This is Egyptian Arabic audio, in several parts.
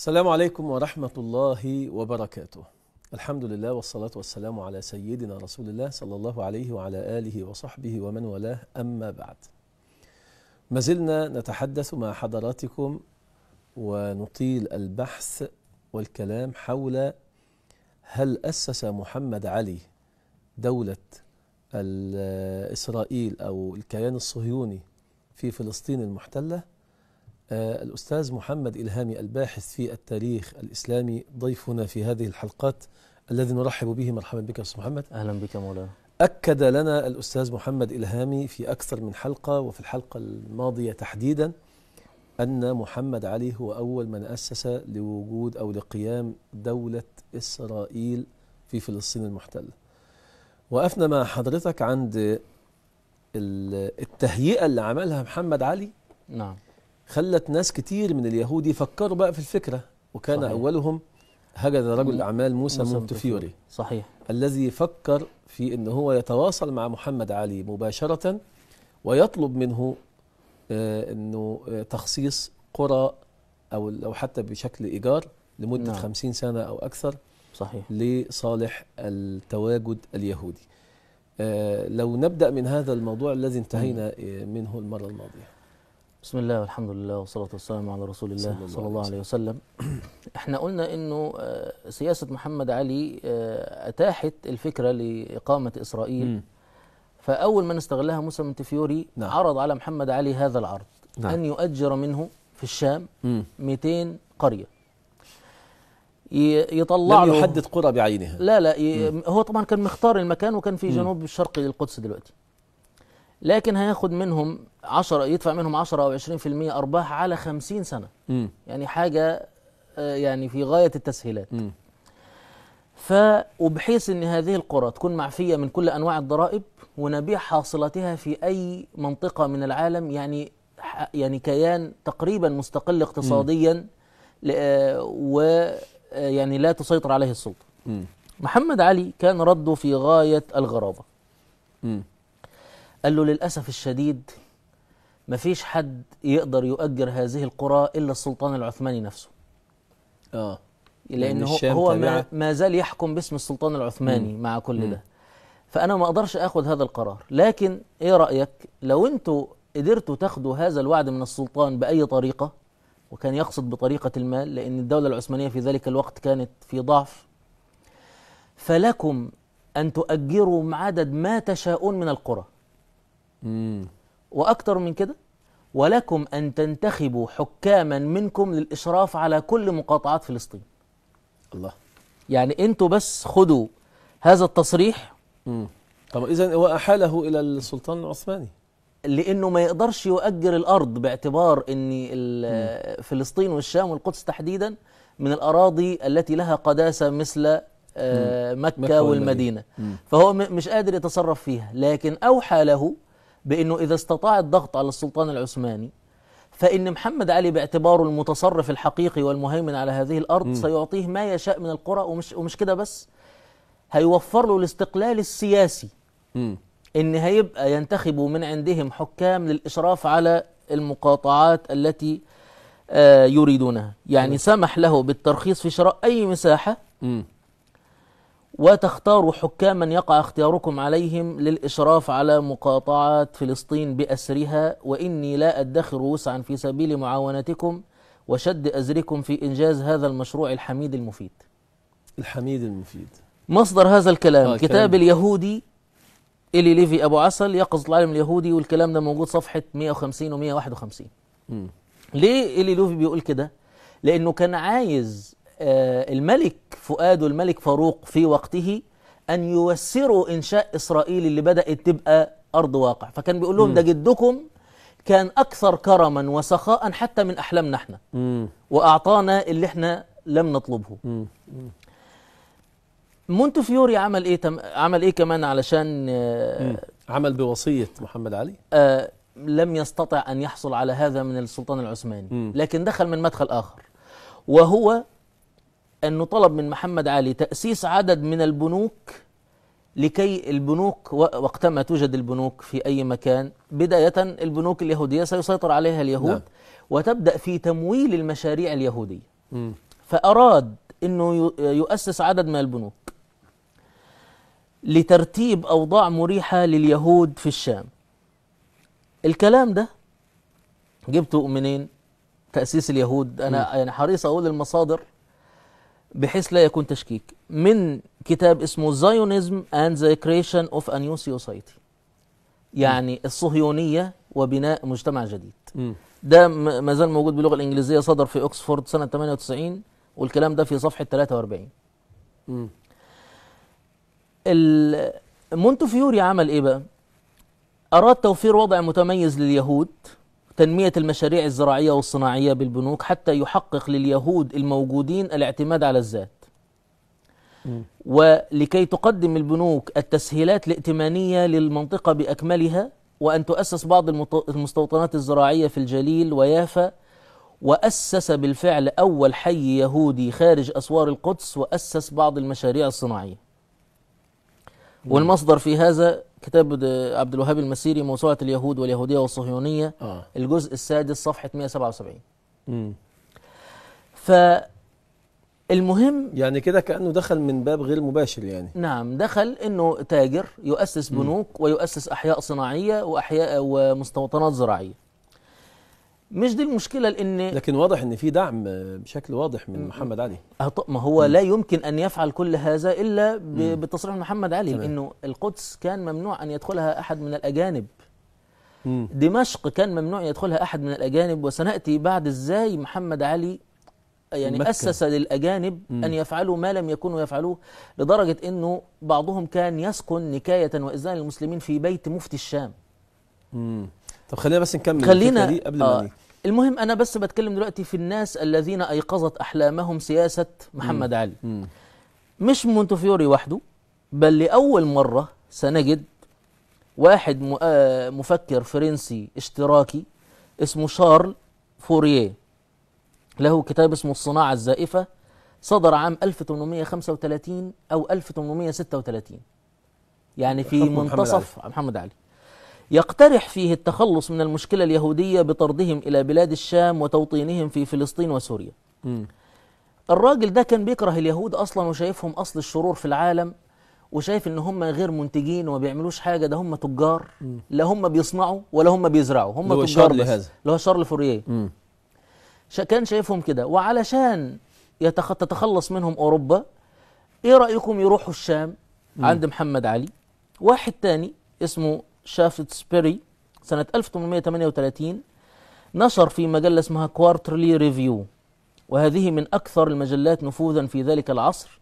السلام عليكم ورحمة الله وبركاته الحمد لله والصلاة والسلام على سيدنا رسول الله صلى الله عليه وعلى آله وصحبه ومن والاه أما بعد ما زلنا نتحدث مع حضراتكم ونطيل البحث والكلام حول هل أسس محمد علي دولة إسرائيل أو الكيان الصهيوني في فلسطين المحتلة آه الأستاذ محمد إلهامي الباحث في التاريخ الإسلامي ضيفنا في هذه الحلقات الذي نرحب به مرحبا بك أستاذ محمد أهلا بك مولانا أكد لنا الأستاذ محمد إلهامي في أكثر من حلقة وفي الحلقة الماضية تحديدا أن محمد علي هو أول من أسس لوجود أو لقيام دولة إسرائيل في فلسطين المحتلة وقفنا مع حضرتك عند التهيئة اللي عملها محمد علي نعم خلت ناس كتير من اليهود يفكروا بقى في الفكرة وكان صحيح. أولهم هكذا رجل م- الأعمال موسى موسى مونتفيوري صحيح الذي فكر في أن هو يتواصل مع محمد علي مباشرة ويطلب منه آه، أنه آه، تخصيص قرى أو أو حتى بشكل إيجار لمدة نعم. خمسين سنة أو أكثر صحيح لصالح التواجد اليهودي آه، لو نبدأ من هذا الموضوع الذي انتهينا آه، منه المرة الماضية بسم الله والحمد لله والصلاة والسلام على رسول صلى الله الله صلى الله عليه عليه وسلم احنا قلنا انه آه، سياسة محمد علي آه، اتاحت الفكرة لإقامة إسرائيل مم. فأول من استغلها موسى منتفيوري نعم. عرض على محمد علي هذا العرض نعم. أن يؤجر منه في الشام مم. 200 قرية ي- يطلع لم له يحدد قرى بعينها لا لا ي... هو طبعا كان مختار المكان وكان في جنوب الشرقي للقدس دلوقتي لكن هياخد منهم 10 يدفع منهم 10 او 20% ارباح على 50 سنه مم. يعني حاجه آه، يعني في غايه التسهيلات مم. ف وبحيث ان هذه القرى تكون معفيه من كل انواع الضرائب ونبيع حاصلاتها في اي منطقه من العالم يعني ح- يعني كيان تقريبا مستقل اقتصاديا ل- آه، و آه، يعني لا تسيطر عليه السلطه مم. محمد علي كان رده في غاية الغرابة مم. قال له للأسف الشديد مفيش حد يقدر يؤجر هذه القرى إلا السلطان العثماني نفسه اه لأن هو, الشام هو ما, تابعة- ما زال يحكم باسم السلطان العثماني مع كل مم. ده فأنا ما أقدرش أخذ هذا القرار لكن إيه رأيك لو أنتوا قدرتوا تاخدوا هذا الوعد من السلطان بأي طريقة وكان يقصد بطريقة المال لأن الدولة العثمانية في ذلك الوقت كانت في ضعف فلكم أن تؤجروا عدد ما تشاءون من القرى مم. وأكثر من كده ولكم أن تنتخبوا حكاما منكم للإشراف على كل مقاطعات فلسطين الله يعني أنتوا بس خدوا هذا التصريح مم. طب اذا هو احاله الى السلطان العثماني لأنه ما يقدرش يؤجر الأرض باعتبار أن ال- فلسطين والشام والقدس تحديدا من الأراضي التي لها قداسة مثل آه، مكة, مكة والمدينة مم. فهو م- مش قادر يتصرف فيها لكن أوحى له بأنه إذا استطاع الضغط على السلطان العثماني فإن محمد علي باعتباره المتصرف الحقيقي والمهيمن على هذه الأرض سيعطيه ما يشاء من القرى ومش, ومش كده بس هيوفر له الاستقلال السياسي مم. ان هيبقى ينتخبوا من عندهم حكام للاشراف على المقاطعات التي آه، يريدونها يعني سمح له بالترخيص في شراء اي مساحه مم. وتختاروا حكاما يقع اختياركم عليهم للاشراف على مقاطعات فلسطين باسرها واني لا ادخر وسعا في سبيل معاونتكم وشد ازركم في انجاز هذا المشروع الحميد المفيد الحميد المفيد مصدر هذا الكلام آه، آه كتاب كلام. اليهودي إلي ليفي أبو عسل يقظة العالم اليهودي والكلام ده موجود صفحة 150 و 151 مم. ليه إلي ليفي بيقول كده؟ لأنه كان عايز آه الملك فؤاد والملك فاروق في وقته أن ييسروا إنشاء إسرائيل اللي بدأت تبقى أرض واقع فكان بيقول لهم ده جدكم كان أكثر كرما وسخاء حتى من أحلامنا احنا مم. وأعطانا اللي احنا لم نطلبه مم. مونتفيوري عمل ايه تم... عمل ايه كمان علشان آه، مم. عمل بوصيه محمد علي آه لم يستطع ان يحصل على هذا من السلطان العثماني مم. لكن دخل من مدخل اخر وهو انه طلب من محمد علي تاسيس عدد من البنوك لكي البنوك و- وقتما توجد البنوك في اي مكان بدايه البنوك اليهوديه سيسيطر عليها اليهود نعم. وتبدا في تمويل المشاريع اليهوديه مم. فأراد أنه ي- يؤسس عدد من البنوك لترتيب أوضاع مريحة لليهود في الشام الكلام ده جبته منين تأسيس اليهود أنا يعني حريص أقول المصادر بحيث لا يكون تشكيك من كتاب اسمه Zionism and the Creation of a New Society يعني الصهيونية وبناء مجتمع جديد مم. ده م- ما زال موجود باللغة الإنجليزية صدر في أكسفورد سنة 98 والكلام ده في صفحة 43 مم. ال- مونتفيوري عمل ايه بقى؟ اراد توفير وضع متميز لليهود تنمية المشاريع الزراعية والصناعية بالبنوك حتى يحقق لليهود الموجودين الاعتماد على الذات مم. ولكي تقدم البنوك التسهيلات الائتمانية للمنطقة بأكملها وأن تؤسس بعض المط- المستوطنات الزراعية في الجليل ويافا وأسس بالفعل أول حي يهودي خارج أسوار القدس وأسس بعض المشاريع الصناعية والمصدر في هذا كتاب د- عبد الوهاب المسيري موسوعة اليهود واليهودية والصهيونية اه الجزء السادس صفحة 177 مم. فالمهم يعني كده كأنه دخل من باب غير مباشر يعني نعم دخل انه تاجر يؤسس بنوك ويؤسس احياء صناعيه واحياء ومستوطنات زراعيه مش دي المشكله لان لكن واضح ان في دعم آه، بشكل واضح من محمد علي أهط- ما هو لا يمكن ان يفعل كل هذا الا ب- بتصريح محمد علي تمام. لانه القدس كان ممنوع ان يدخلها احد من الاجانب مم. دمشق كان ممنوع يدخلها احد من الاجانب وسناتي بعد ازاي محمد علي يعني مكة. اسس للاجانب مم. ان يفعلوا ما لم يكونوا يفعلوه لدرجه انه بعضهم كان يسكن نكايه واذان المسلمين في بيت مفتي الشام مم. طب خلينا بس نكمل خلينا الفكرة دي قبل آه ما ن- المهم انا بس بتكلم دلوقتي في الناس الذين ايقظت احلامهم سياسه محمد علي مم. مش مونتفيوري وحده بل لاول مره سنجد واحد م- آه مفكر فرنسي اشتراكي اسمه شارل فوريه له كتاب اسمه الصناعه الزائفه صدر عام 1835 او 1836 يعني في حكم محمد منتصف محمد علي يقترح فيه التخلص من المشكله اليهوديه بطردهم الى بلاد الشام وتوطينهم في فلسطين وسوريا مم. الراجل ده كان بيكره اليهود اصلا وشايفهم اصل الشرور في العالم وشايف ان هم غير منتجين وما بيعملوش حاجه ده هم تجار لا هم بيصنعوا ولا هم بيزرعوا هم اللي هو تجار شارل بس هذا. اللي هو شارل فوريه مم. شا- كان شايفهم كده وعلشان يتخ... تتخلص منهم اوروبا ايه رايكم يروحوا الشام عند محمد علي واحد تاني اسمه شافت سبيري سنه 1838 نشر في مجله اسمها كوارترلي ريفيو وهذه من اكثر المجلات نفوذا في ذلك العصر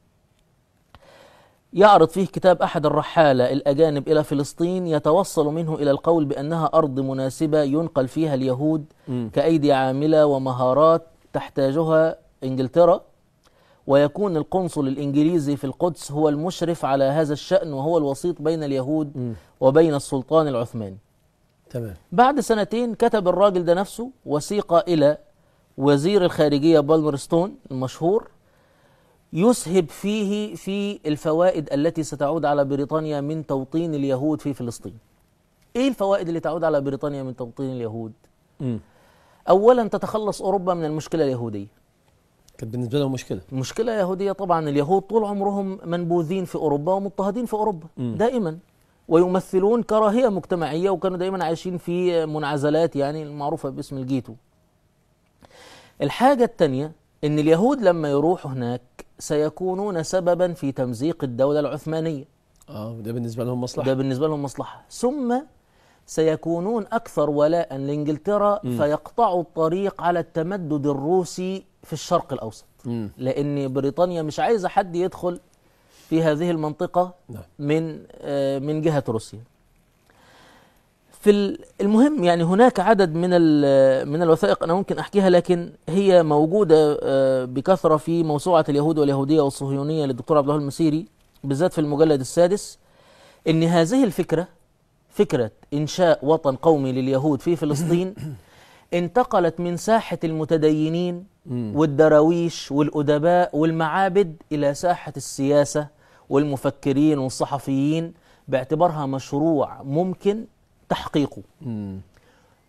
يعرض فيه كتاب احد الرحاله الاجانب الى فلسطين يتوصل منه الى القول بانها ارض مناسبه ينقل فيها اليهود مم. كأيدي عاملة ومهارات تحتاجها إنجلترا ويكون القنصل الإنجليزي في القدس هو المشرف على هذا الشأن وهو الوسيط بين اليهود مم. وبين السلطان العثماني تمام بعد سنتين كتب الراجل ده نفسه وثيقة إلى وزير الخارجية بالمرستون المشهور يسهب فيه في الفوائد التي ستعود على بريطانيا من توطين اليهود في فلسطين ايه الفوائد اللي تعود على بريطانيا من توطين اليهود مم. اولا تتخلص اوروبا من المشكله اليهوديه كانت بالنسبه لهم مشكله مشكله يهوديه طبعا اليهود طول عمرهم منبوذين في اوروبا ومضطهدين في اوروبا مم. دائما ويمثلون كراهيه مجتمعيه وكانوا دائما عايشين في منعزلات يعني المعروفه باسم الجيتو الحاجه الثانيه ان اليهود لما يروحوا هناك سيكونون سببا في تمزيق الدوله العثمانيه اه ده بالنسبه لهم مصلحه ده بالنسبه لهم مصلحه ثم سيكونون اكثر ولاء لانجلترا مم. فيقطعوا الطريق على التمدد الروسي في الشرق الاوسط مم. لان بريطانيا مش عايزه حد يدخل في هذه المنطقه نعم من آه، من جهه روسيا في ال- المهم يعني هناك عدد من ال- من الوثائق انا ممكن احكيها لكن هي موجوده آه، بكثره في موسوعه اليهود واليهوديه والصهيونيه للدكتور عبد الله المسيري بالذات في المجلد السادس ان هذه الفكره فكره انشاء وطن قومي لليهود في فلسطين انتقلت من ساحه المتدينين مم. والدراويش والأدباء والمعابد إلى ساحة السياسة والمفكرين والصحفيين باعتبارها مشروع ممكن تحقيقه مم.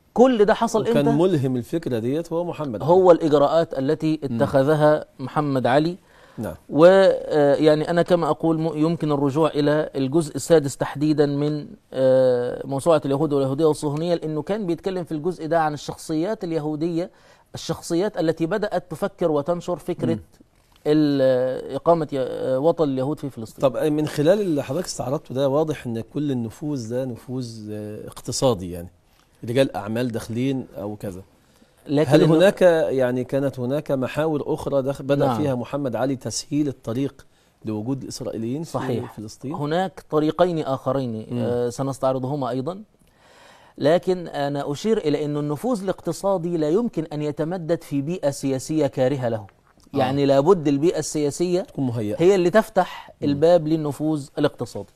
كل ده حصل وكان امتى ملهم الفكره ديت هو محمد علي. هو الاجراءات التي اتخذها محمد علي نعم ويعني أنا كما أقول م- يمكن الرجوع إلى الجزء السادس تحديدا من آه، موسوعة اليهود واليهودية والصهيونية لأنه كان بيتكلم في الجزء ده عن الشخصيات اليهودية الشخصيات التي بدأت تفكر وتنشر فكرة ال- آه، إقامة ي- آه، وطن اليهود في فلسطين طب من خلال اللي حضرتك استعرضته ده واضح ان كل النفوذ ده نفوذ آه، اقتصادي يعني رجال اعمال داخلين او كذا لكن هل إنه هناك يعني كانت هناك محاور اخرى دخل بدا نعم. فيها محمد علي تسهيل الطريق لوجود الاسرائيليين في صحيح. فلسطين هناك طريقين آخرين آه، سنستعرضهما أيضا لكن أنا أشير إلى أن النفوذ الاقتصادي لا يمكن أن يتمدد في بيئة سياسية كارهة له يعني لابد البيئة السياسية تكون مهيئه هي اللي تفتح الباب للنفوذ الاقتصادي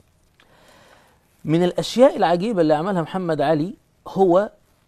من الأشياء العجيبة اللي عملها محمد علي هو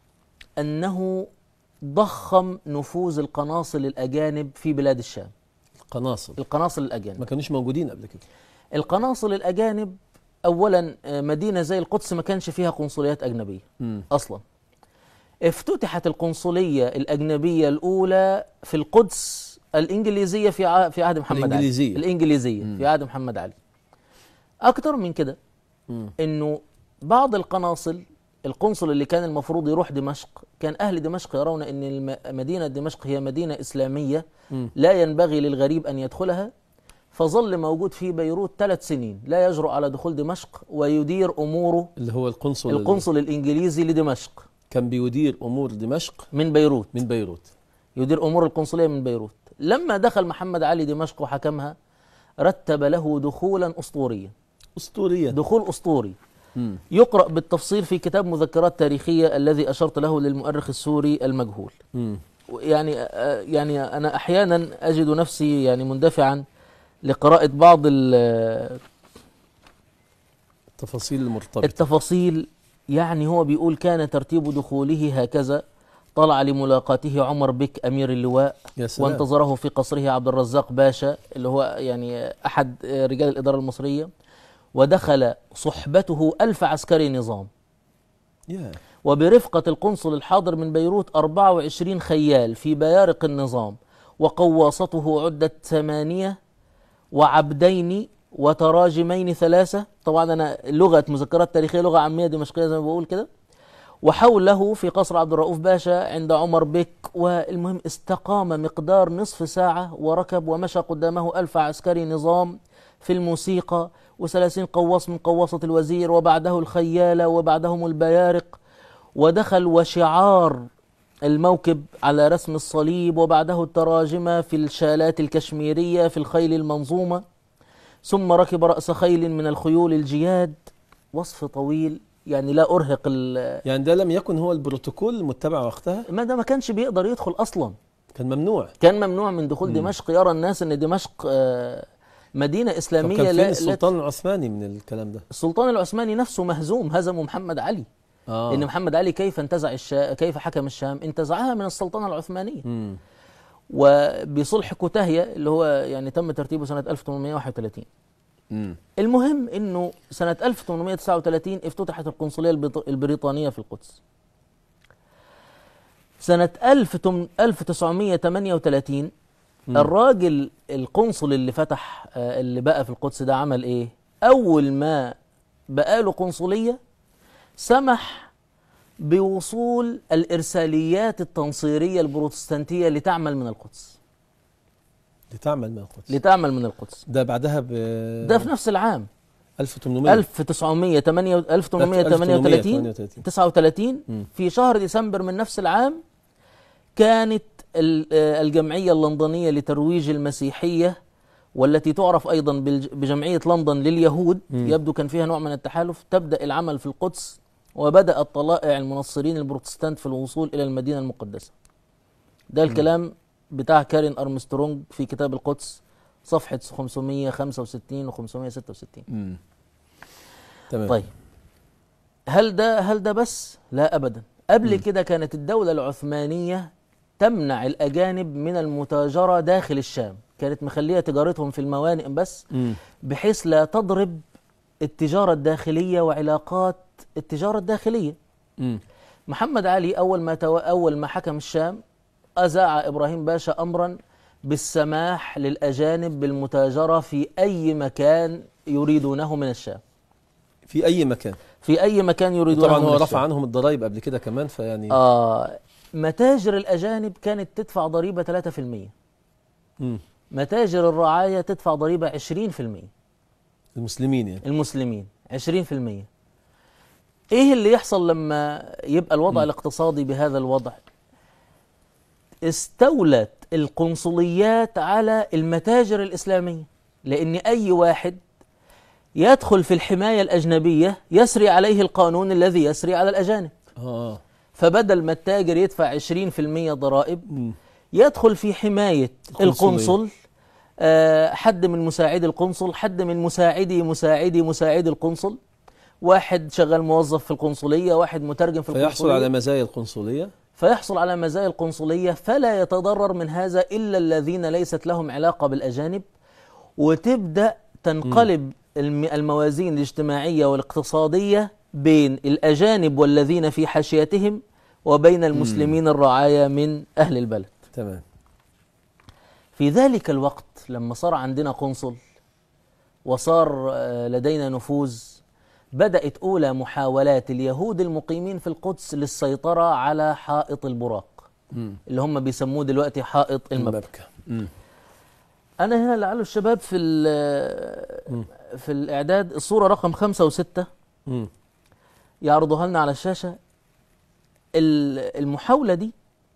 أنه ضخم نفوذ القناصل الأجانب في بلاد الشام القناصل القناصل الأجانب ما كانوش موجودين قبل كده القناصل الأجانب أولا آه، مدينة زي القدس ما كانش فيها قنصليات أجنبية مم. أصلا افتتحت القنصلية الأجنبية الأولى في القدس الإنجليزية في ع- في عهد محمد الإنجليزية. علي الإنجليزية في عهد محمد علي أكتر من كده مم. إنه بعض القناصل القنصل اللي كان المفروض يروح دمشق كان أهل دمشق يرون أن الم- مدينة دمشق هي مدينة إسلامية مم. لا ينبغي للغريب أن يدخلها فظل موجود في بيروت ثلاث سنين لا يجرؤ على دخول دمشق ويدير أموره اللي هو القنصل القنصل الإنجليزي لدمشق كان بيدير امور دمشق من بيروت من بيروت يدير أمور القنصلية من بيروت لما دخل محمد علي دمشق وحكمها رتب له دخولا أسطوريا اسطوريا دخول أسطوري مم. يقرأ بالتفصيل في كتاب مذكرات تاريخية الذي أشرت له للمؤرخ السوري المجهول مم. يعني آه، يعني أنا أحيانا أجد نفسي يعني مندفعا لقراءة بعض ال- التفاصيل المرتبطه التفاصيل يعني هو بيقول كان ترتيب دخوله هكذا طلع لملاقاته عمر بك أمير اللواء يا سلام وانتظره في قصره عبد الرزاق باشا اللي هو يعني أحد رجال الإدارة المصرية ودخل صحبته ألف عسكري نظام يا وبرفقة القنصل الحاضر من بيروت 24 خيال في بيارق النظام وقواصته عدة ثمانية وعبدين وتراجمين ثلاثة طبعا أنا لغة مذكرات تاريخية لغة عامية دمشقية زي ما بقول كده وحوله في قصر عبد الرؤوف باشا عند عمر بك والمهم استقام مقدار نصف ساعة وركب ومشى قدامه ألف عسكري نظام في الموسيقى وثلاثين قواص من قواصة الوزير وبعده الخيالة وبعدهم البيارق ودخل وشعار الموكب على رسم الصليب وبعده التراجمة في الشالات الكشميرية في الخيل المنظومة ثم ركب رأس خيل من الخيول الجياد وصف طويل يعني لا أرهق ال- يعني ده لم يكن هو البروتوكول المتبع وقتها ما ده ما كانش بيقدر يدخل أصلا كان ممنوع كان ممنوع من دخول دمشق يرى الناس أن دمشق آه، مدينة طب إسلامية كان فين لا لا السلطان العثماني من الكلام ده السلطان العثماني نفسه مهزوم هزمه محمد علي اه لأن محمد علي كيف انتزع الشا... كيف حكم الشام انتزعها من السلطنة العثمانية مم. وبصلح كوتاهية اللي هو يعني تم ترتيبه سنة 1831 مم. المهم انه سنة 1839 افتتحت القنصلية البط- البريطانية في القدس سنة 1938 الراجل القنصل اللي فتح آه، اللي بقى في القدس ده عمل ايه اول ما بقى له قنصلية سمح بوصول الإرساليات التنصيرية البروتستانتية لتعمل من القدس لتعمل من القدس لتعمل من القدس ده بعدها ب ده في نفس العام 1800 1908 1838 1838 39 مم. في شهر ديسمبر من نفس العام كانت ال- آه، الجمعية اللندنية لترويج المسيحية والتي تعرف أيضا بالج- بجمعية لندن لليهود مم. يبدو كان فيها نوع من التحالف تبدأ العمل في القدس وبدأت طلائع المنصرين البروتستانت في الوصول إلى المدينة المقدسة ده الكلام بتاع كارين أرمسترونج في كتاب القدس صفحة 565 و 566 مم. تمام طيب هل ده هل ده بس؟ لا ابدا قبل كده كانت الدولة العثمانية تمنع الأجانب من المتاجرة داخل الشام كانت مخلية تجارتهم في الموانئ بس مم. بحيث لا تضرب التجارة الداخلية وعلاقات التجارة الداخلية مم. محمد علي أول ما تو... أول ما حكم الشام أذاع إبراهيم باشا أمرا بالسماح للأجانب بالمتاجرة في أي مكان يريدونه من الشام في اي مكان في أي مكان يريدونه طبعا من هو الشام. رفع عنهم الضرائب قبل كده كمان فيعني آه متاجر الأجانب كانت تدفع ضريبة 3% مم. متاجر الرعاية تدفع ضريبة 20% المسلمين يعني المسلمين 20% ايه اللي يحصل لما يبقى الوضع م. الاقتصادي بهذا الوضع استولت القنصليات على المتاجر الإسلامية لأن أي واحد يدخل في الحماية الأجنبية يسري عليه القانون الذي يسري على الأجانب اه فبدل ما التاجر يدفع 20% ضرائب مم. يدخل في حماية القنصلية. القنصل آه، حد من مساعدي القنصل حد من مساعدي مساعدي مساعدي القنصل واحد شغال موظف في القنصلية واحد مترجم في فيحصل القنصلية على مزايا القنصليه فيحصل على مزايا القنصلية فلا يتضرر من هذا إلا الذين ليست لهم علاقة بالأجانب وتبدأ تنقلب الم- الموازين الاجتماعية والاقتصادية بين الأجانب والذين في حاشيتهم وبين المسلمين الرعايا من أهل البلد تمام في ذلك الوقت لما صار عندنا قنصل وصار آه، لدينا نفوذ بدأت أولى محاولات اليهود المقيمين في القدس للسيطرة على حائط البراق مم. اللي هم بيسموه دلوقتي حائط المبكى المبكى مم. أنا هنا لعل الشباب في ال- في الإعداد الصورة رقم خمسة وستة مم. يعرضوها لنا على الشاشة ال- المحاولة دي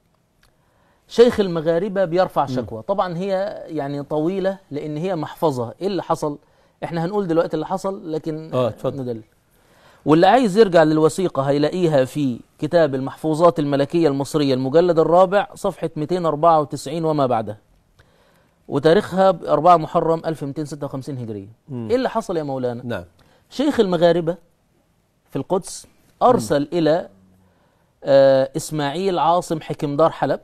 شيخ المغاربة بيرفع شكوى طبعا هي يعني طويلة لأن هي محفظة إيه اللي حصل احنا هنقول دلوقتي اللي حصل لكن آه، اتفضل. ندل واللي عايز يرجع للوثيقة هيلاقيها في كتاب المحفوظات الملكية المصرية المجلد الرابع صفحة 294 وما بعدها وتاريخها ب 4 محرم 1256 هجرية مم. ايه اللي حصل يا مولانا نعم شيخ المغاربة في القدس أرسل إلى آه، إسماعيل عاصم حكم دار حلب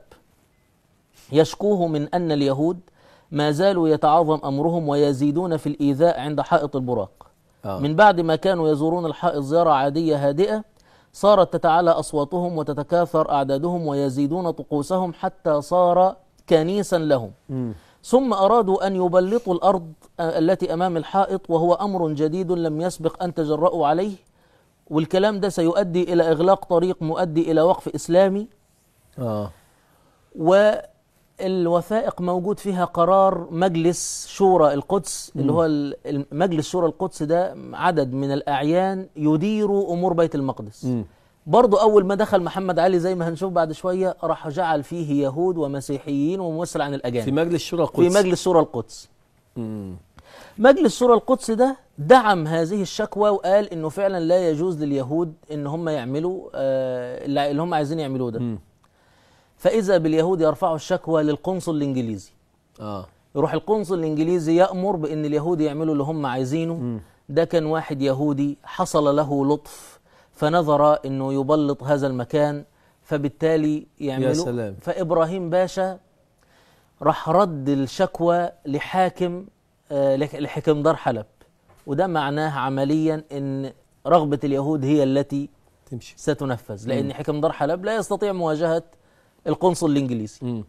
يشكوه من أن اليهود ما زالوا يتعاظم أمرهم ويزيدون في الإيذاء عند حائط البراق آه. من بعد ما كانوا يزورون الحائط زيارة عادية هادئة صارت تتعالى أصواتهم وتتكاثر أعدادهم ويزيدون طقوسهم حتى صار كنيسا لهم مم. ثم أرادوا أن يبلطوا الأرض آه، التي أمام الحائط وهو أمر جديد لم يسبق أن تجرؤوا عليه والكلام ده سيؤدي إلى إغلاق طريق مؤدي إلى وقف إسلامي اه والوثائق موجود فيها قرار مجلس شورى القدس اللي هو ال- ال- مجلس شورى القدس ده عدد من الأعيان يديروا أمور بيت المقدس مم. برضو أول ما دخل محمد علي زي ما هنشوف بعد شوية راح جعل فيه يهود ومسيحيين وممثل عن في الأجانب مجلس شورى في القدس مجلس شورى القدس مم. مجلس شورى القدس ده دعم هذه الشكوى وقال انه فعلا لا يجوز لليهود ان هم يعملوا آه، اللي اللي هم عايزين يعملوه ده مم. فاذا باليهود يرفعوا الشكوى للقنصل الانجليزي اه يروح القنصل الانجليزي يامر بان اليهود يعملوا اللي هم عايزينه ده كان واحد يهودي حصل له لطف فنظر انه يبلط هذا المكان فبالتالي يعملوا سلام. فابراهيم باشا راح رد الشكوى لحاكم آه، لح- لحكم دار حلب وده معناه عمليا ان رغبه اليهود هي التي تمشي ستنفذ لان حكم دار حلب لا يستطيع مواجهه القنصل الانجليزي مم.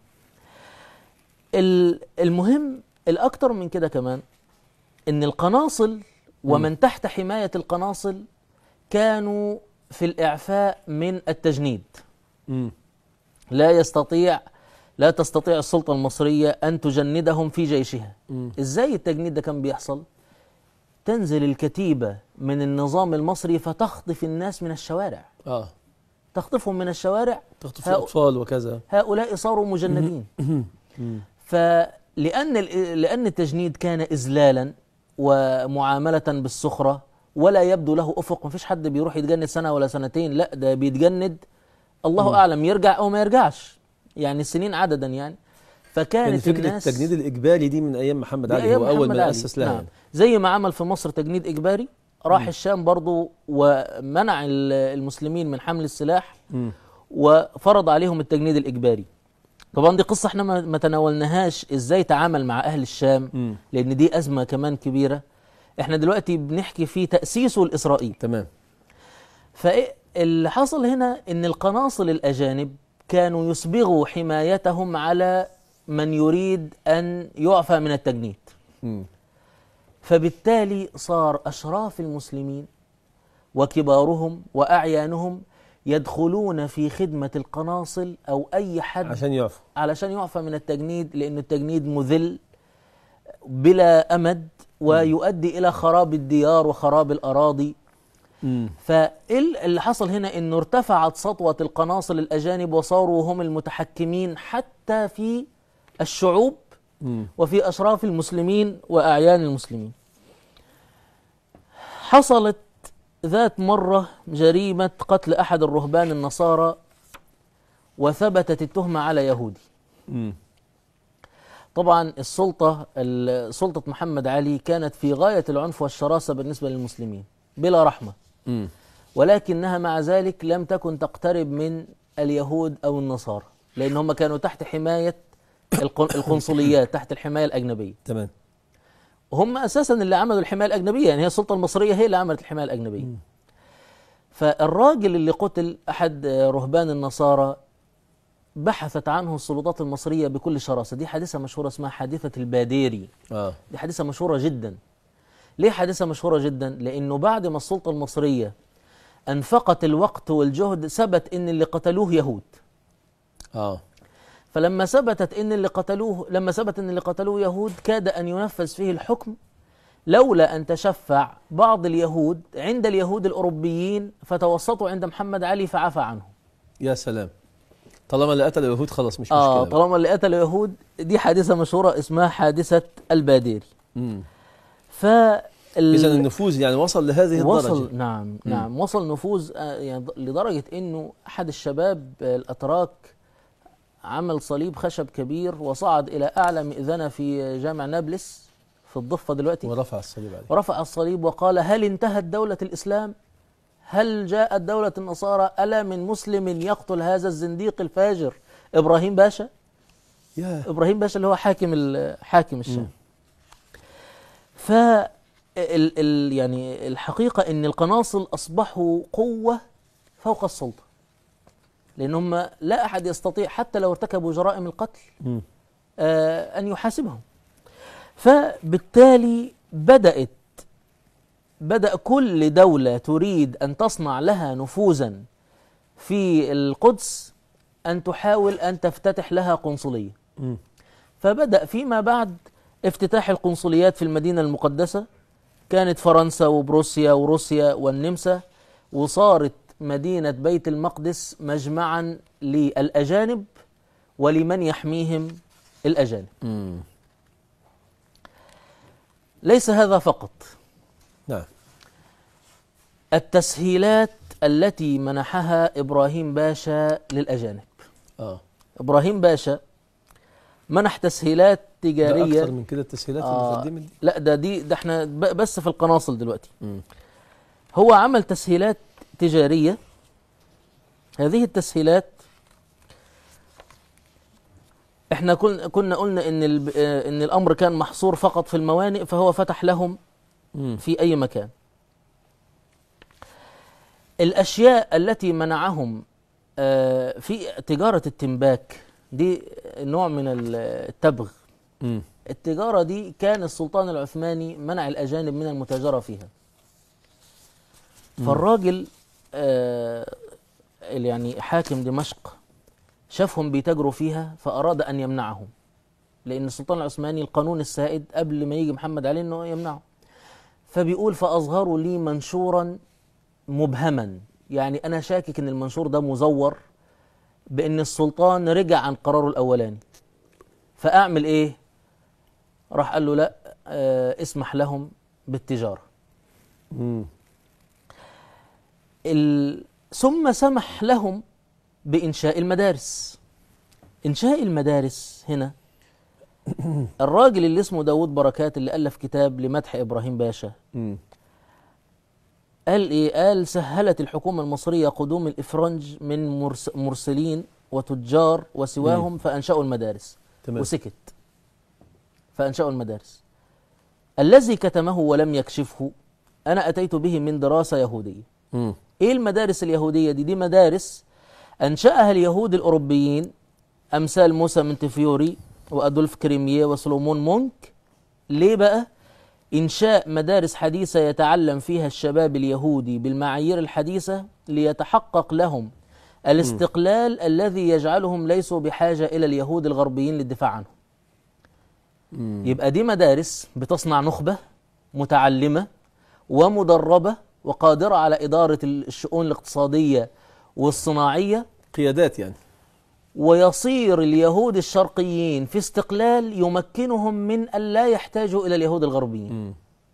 ال- المهم الاكتر من كده كمان ان القناصل ومن تحت حمايه القناصل كانوا في الاعفاء من التجنيد مم. لا يستطيع لا تستطيع السلطه المصريه ان تجندهم في جيشها مم. ازاي التجنيد ده كان بيحصل تنزل الكتيبه من النظام المصري فتخطف الناس من الشوارع اه تخطفهم من الشوارع تخطف هؤ- الاطفال وكذا هؤلاء صاروا مجندين فلأن ال- لأن التجنيد كان إذلالا ومعاملة بالسخرة ولا يبدو له أفق مفيش حد بيروح يتجند سنة ولا سنتين لا ده بيتجند الله أعلم يرجع أو ما يرجعش يعني السنين عددا يعني فكانت يعني فكره الناس التجنيد الاجباري دي من ايام محمد دي علي أيام هو اول محمد ما علي. اسس لها نعم. يعني. زي ما عمل في مصر تجنيد إجباري راح الشام برضو ومنع ال- المسلمين من حمل السلاح مم. وفرض عليهم التجنيد الإجباري طبعا دي قصة احنا ما ما تناولناهاش ازاي تعامل مع أهل الشام مم. لأن دي أزمة كمان كبيرة احنا دلوقتي بنحكي في تأسيسه لإسرائيل تمام اللي حصل هنا ان القناصل الاجانب كانوا يسبغوا حمايتهم على من يريد ان يعفى من التجنيد مم. فبالتالي صار اشراف المسلمين وكبارهم واعيانهم يدخلون في خدمه القناصل او اي حد عشان يعفوا علشان يعفى من التجنيد لأن التجنيد مذل بلا أمد ويؤدي إلى خراب الديار وخراب الأراضي مم. فاللي حصل هنا أنه ارتفعت سطوة القناصل الأجانب وصاروا هم المتحكمين حتى في الشعوب مم. وفي أشراف المسلمين وأعيان المسلمين حصلت ذات مرة جريمة قتل أحد الرهبان النصارى وثبتت التهمة على يهودي مم. طبعا السلطة ال- سلطة محمد علي كانت في غاية العنف والشراسة بالنسبة للمسلمين بلا رحمة مم. ولكنها مع ذلك لم تكن تقترب من اليهود أو النصارى لأن هم كانوا تحت حماية القن- القنصليات تحت الحماية الأجنبية تمام هم أساسا اللي عملوا الحماية الأجنبية يعني هي السلطة المصرية هي اللي عملت الحماية الأجنبية فالراجل اللي قتل أحد رهبان النصارى بحثت عنه السلطات المصرية بكل شراسة دي حادثة مشهورة اسمها حادثة الباديري اه دي حادثة مشهورة جدا ليه حادثة مشهورة جدا؟ لأنه بعد ما السلطة المصرية أنفقت الوقت والجهد ثبت إن اللي قتلوه يهود اه فلما ثبتت إن اللي قتلوه لما ثبت إن اللي قتلوه يهود كاد أن ينفذ فيه الحكم لولا أن تشفع بعض اليهود عند اليهود الأوروبيين فتوسطوا عند محمد علي فعفى عنهم يا سلام طالما اللي قتل اليهود خلاص مش آه مشكله بقى. طالما اللي قتلوا يهود دي حادثة مشهورة اسمها حادثة الباديري مم. ف اذا النفوذ يعني وصل لهذه وصل الدرجه نعم نعم وصل نفوذ آه، يعني ض- لدرجة انه احد الشباب آه، الاتراك عمل صليب خشب كبير وصعد الى اعلى مئذنة في جامع نابلس في الضفة دلوقتي ورفع الصليب عليه ورفع الصليب وقال هل انتهت دولة الاسلام هل جاءت دولة النصارى ألا من مسلم يقتل هذا الزنديق الفاجر إبراهيم باشا يا ابراهيم باشا اللي هو حاكم ال- حاكم الشام ف ال ال يعني الحقيقه ان القناصل اصبحوا قوه فوق السلطه لان هم لا احد يستطيع حتى لو ارتكبوا جرائم القتل مم. آه ان يحاسبهم فبالتالي بدات بدا كل دوله تريد ان تصنع لها نفوذا في القدس ان تحاول ان تفتتح لها قنصليه مم. فبدأ فيما بعد افتتاح القنصليات في المدينة المقدسة كانت فرنسا وبروسيا وروسيا والنمسا وصارت مدينة بيت المقدس مجمعا للأجانب ولمن يحميهم الأجانب مم. ليس هذا فقط نعم التسهيلات التي منحها إبراهيم باشا للأجانب اه إبراهيم باشا منح تسهيلات ده تجارية اكثر من كده التسهيلات آه المقدمه دي لا ده دي ده احنا ب- بس في القناصل دلوقتي مم. هو عمل تسهيلات تجارية هذه التسهيلات احنا كن- كنا قلنا ان ال- آه، ان الامر كان محصور فقط في الموانئ فهو فتح لهم مم. في اي مكان الاشياء التي منعهم آه، في تجارة التمباك دي نوع من ال- التبغ مم. التجارة دي كان السلطان العثماني منع الأجانب من المتاجرة فيها فالراجل آه يعني حاكم دمشق شافهم بيتاجروا فيها فأراد أن يمنعهم لأن السلطان العثماني القانون السائد قبل ما يجي محمد علي أنه يمنعه فبيقول فأظهروا لي منشورا مبهما يعني أنا شاكك أن المنشور ده مزور بأن السلطان رجع عن قراره الأولاني فأعمل إيه؟ راح قال له لا آه اسمح لهم بالتجارة مم. ال... ثم سمح لهم بإنشاء المدارس إنشاء المدارس هنا الراجل اللي اسمه داود بركات اللي ألف كتاب لمدح إبراهيم باشا مم. قال إيه؟ قال سهلت الحكومة المصرية قدوم الإفرنج من مرس... مرسلين وتجار وسواهم فأنشأوا المدارس تمام وسكت فأنشأوا المدارس الذي كتمه ولم يكشفه أنا أتيت به من دراسة يهودية مم. ايه المدارس اليهوديه دي دي مدارس انشاها اليهود الاوروبيين امثال موسى منتفيوري وادولف كريميه وسولومون مونك ليه بقى انشاء مدارس حديثه يتعلم فيها الشباب اليهودي بالمعايير الحديثه ليتحقق لهم الاستقلال الذي يجعلهم ليسوا بحاجه الى اليهود الغربيين للدفاع عنهم يبقى دي مدارس بتصنع نخبة متعلمة ومدربة وقادرة على إدارة الشؤون الاقتصادية والصناعية قيادات يعني ويصير اليهود الشرقيين في استقلال يمكنهم من أن لا يحتاجوا إلى اليهود الغربيين مم.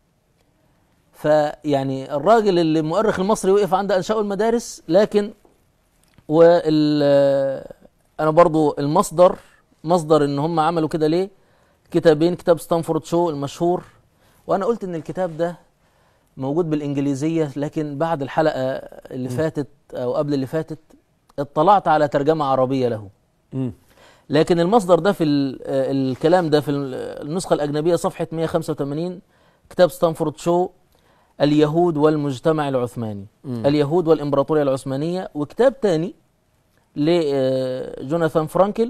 فيعني الراجل اللي المؤرخ المصري وقف عند انشاء المدارس لكن وال انا برضو المصدر مصدر ان هم عملوا كده ليه كتابين كتاب ستانفورد شو المشهور وانا قلت ان الكتاب ده موجود بالانجليزيه لكن بعد الحلقه اللي فاتت او قبل اللي فاتت اطلعت على ترجمه عربيه له مم. لكن المصدر ده في ال- آه، الكلام ده في ال- النسخة الأجنبية صفحة 185 كتاب ستانفورد شو اليهود والمجتمع العثماني مم. اليهود والإمبراطورية العثمانية وكتاب تاني لجوناثان فرانكل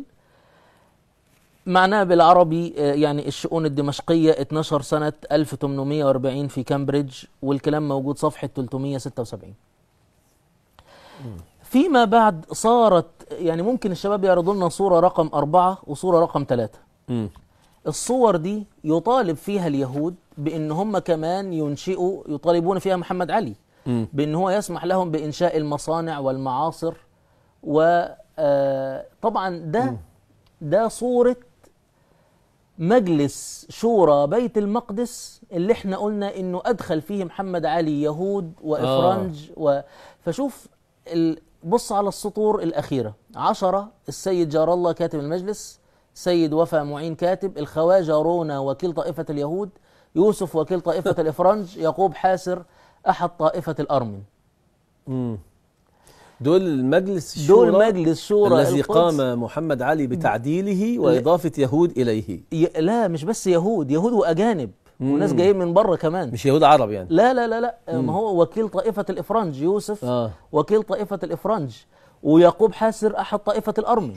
معناه بالعربي آه، يعني الشؤون الدمشقية 12 سنة 1840 في كامبريدج والكلام موجود صفحة 376 فيما بعد صارت يعني ممكن الشباب يعرضوا لنا صورة رقم أربعة وصورة رقم ثلاثة مم. الصور دي يطالب فيها اليهود بأن هم كمان ينشئوا يطالبون فيها محمد علي مم. بأن هو يسمح لهم بإنشاء المصانع والمعاصر وطبعا ده ده صورة مجلس شورى بيت المقدس اللي احنا قلنا انه ادخل فيه محمد علي يهود وافرنج و... فشوف ال... بص على السطور الاخيره عشرة السيد جار الله كاتب المجلس سيد وفا معين كاتب الخواجه رونا وكيل طائفه اليهود يوسف وكيل طائفه الافرنج يعقوب حاسر احد طائفه الارمن مم. دول المجلس دول الشورى مجلس شورى الذي القدس. قام محمد علي بتعديله وإضافة يهود إليه ي... لا مش بس يهود يهود واجانب وناس مم. جايين من بره كمان مش يهود عرب يعني لا لا لا لا ما هو وكيل طائفة الإفرنج يوسف آه. وكيل طائفة الإفرنج ويعقوب حاسر أحد طائفة الأرمن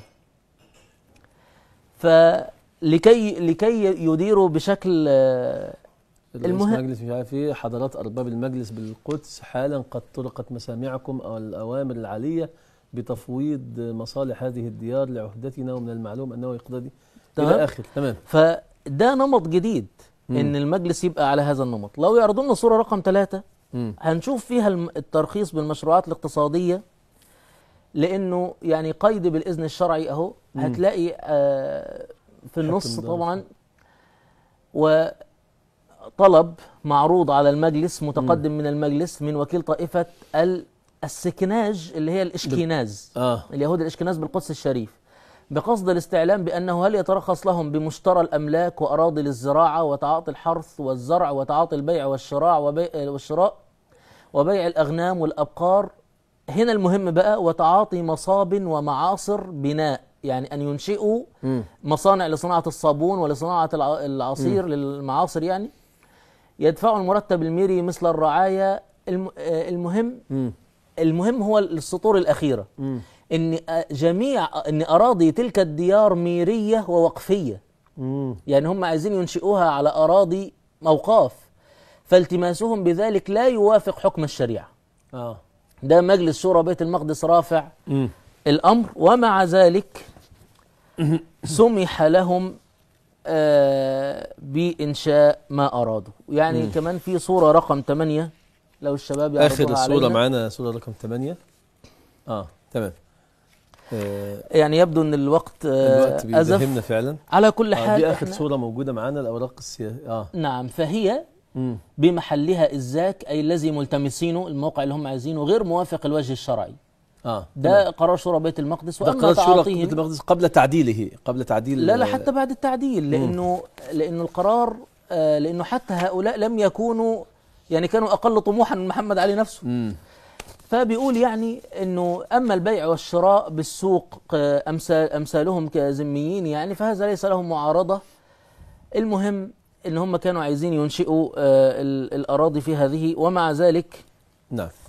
فلكي لكي يديروا بشكل آه، الرئيس المهم- مجلس مش عارف ايه حضرات أرباب المجلس بالقدس حالا قد طرقت مسامعكم أو الأوامر العالية بتفويض مصالح هذه الديار لعهدتنا ومن المعلوم أنه يقتضي تمام. إلى آخر تمام فده نمط جديد مم. إن المجلس يبقى على هذا النمط لو يعرضوا لنا صورة رقم ثلاثة مم. هنشوف فيها الم- الترخيص بالمشروعات الاقتصادية لأنه يعني قيد بالإذن الشرعي أهو مم. هتلاقي آه، في النص حكم طبعا وطلب معروض على المجلس متقدم من المجلس من وكيل طائفة ال- السكناج اللي هي الإشكيناز آه اليهود الإشكناز بالقدس الشريف بقصد الاستعلام بأنه هل يترخص لهم بمشترى الأملاك وأراضي للزراعة وتعاطي الحرث والزرع وتعاطي البيع والشراء وبيع والشراء وبيع الأغنام والأبقار هنا المهم بقى وتعاطي مصاب ومعاصر بناء يعني أن ينشئوا مم. مصانع لصناعة الصابون ولصناعة الع- العصير للمعاصر يعني يدفعوا المرتب الميري مثل الرعاية الم- آه، المهم مم. المهم هو السطور الأخيرة مم. ان جميع ان اراضي تلك الديار ميريه ووقفيه مم. يعني هم عايزين ينشئوها على اراضي موقاف فالتماسهم بذلك لا يوافق حكم الشريعه آه ده مجلس شورى بيت المقدس رافع مم. الامر ومع ذلك سمح لهم آه بانشاء ما ارادوا يعني كمان في صوره رقم 8 لو الشباب يعرضوها آخر الصورة علينا. معانا صورة رقم 8 آه تمام آه يعني يبدو ان الوقت, آه الوقت ازف بيدهمنا فعلا على كل آه حال دي آخر إحنا- صورة موجودة معانا الأوراق السياسية آه نعم فهي مم. بمحلها الزاك أي الذي ملتمسينه الموقع اللي هم عايزينه غير موافق الوجه الشرعي آه ده قرار شورى بيت المقدس ده وأما قرار شورى تعاطيهم بيت المقدس قبل تعديله قبل تعديل لا لا حتى بعد التعديل لأنه لأنه القرار آه لأنه حتى هؤلاء لم يكونوا يعني كانوا أقل طموحا من محمد علي نفسه مم. فبيقول يعني انه اما البيع والشراء بالسوق آه، امثال امثالهم كذميين يعني فهذا ليس لهم معارضه المهم ان هم كانوا عايزين ينشئوا آه، ال- الاراضي في هذه ومع ذلك نعم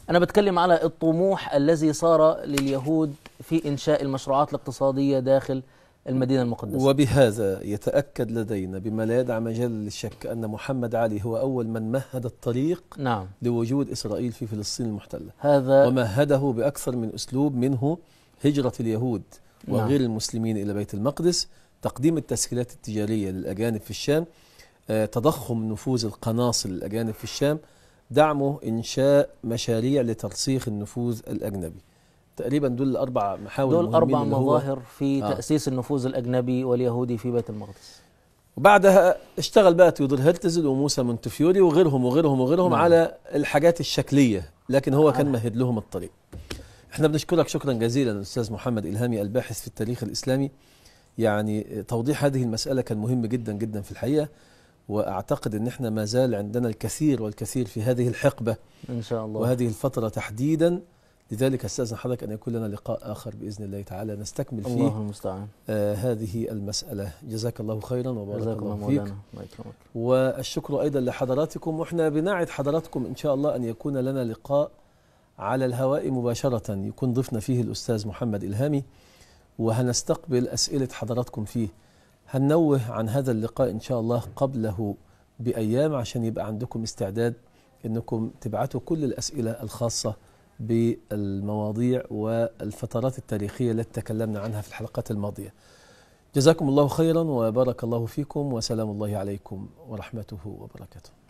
أنا بتكلم على الطموح الذي صار لليهود في إنشاء المشروعات الاقتصادية داخل المدينة المقدسة وبهذا يتأكد لدينا بما لا يدع مجال للشك أن محمد علي هو أول من مهد الطريق نعم لوجود إسرائيل في فلسطين المحتلة هذا ومهده بأكثر من أسلوب منه هجرة اليهود وغير المسلمين إلى بيت المقدس تقديم التسهيلات التجارية للأجانب في الشام آه، تضخم نفوذ القناصل للأجانب في الشام دعمه إنشاء مشاريع لترسيخ النفوذ الأجنبي تقريبا دول الأربع محاور دول مهمين أربع اللي هو- مظاهر في آه. تأسيس النفوذ الأجنبي واليهودي في بيت المقدس وبعدها اشتغل بقى تيودور هرتزل وموسى مونتفيوري وغيرهم وغيرهم وغيرهم نعم. على الحاجات الشكلية لكن هو كان آه. مهد لهم الطريق احنا بنشكرك شكرا جزيلا الأستاذ محمد إلهامي الباحث في التاريخ الإسلامي يعني توضيح هذه المسألة كان مهم جدا جدا في الحقيقة وأعتقد أن احنا ما زال عندنا الكثير والكثير في هذه الحقبة إن شاء الله وهذه الفترة تحديدا لذلك استاذن حضرتك أن يكون لنا لقاء آخر بإذن الله تعالى نستكمل فيه الله المستعان آه هذه المسألة جزاك الله خيرا وبارك جزاكم الله الله فيك مولانا الله يكرمك والشكر أيضا لحضراتكم وإحنا بنعد حضراتكم إن شاء الله أن يكون لنا لقاء على الهواء مباشرة يكون ضيفنا فيه الأستاذ محمد إلهامي وهنستقبل أسئلة حضراتكم فيه هننوه عن هذا اللقاء إن شاء الله قبله بأيام عشان يبقى عندكم استعداد أنكم تبعتوا كل الأسئلة الخاصة بالمواضيع والفترات التاريخية التي تكلمنا عنها في الحلقات الماضية جزاكم الله خيرا وبارك الله فيكم وسلام الله عليكم ورحمته وبركاته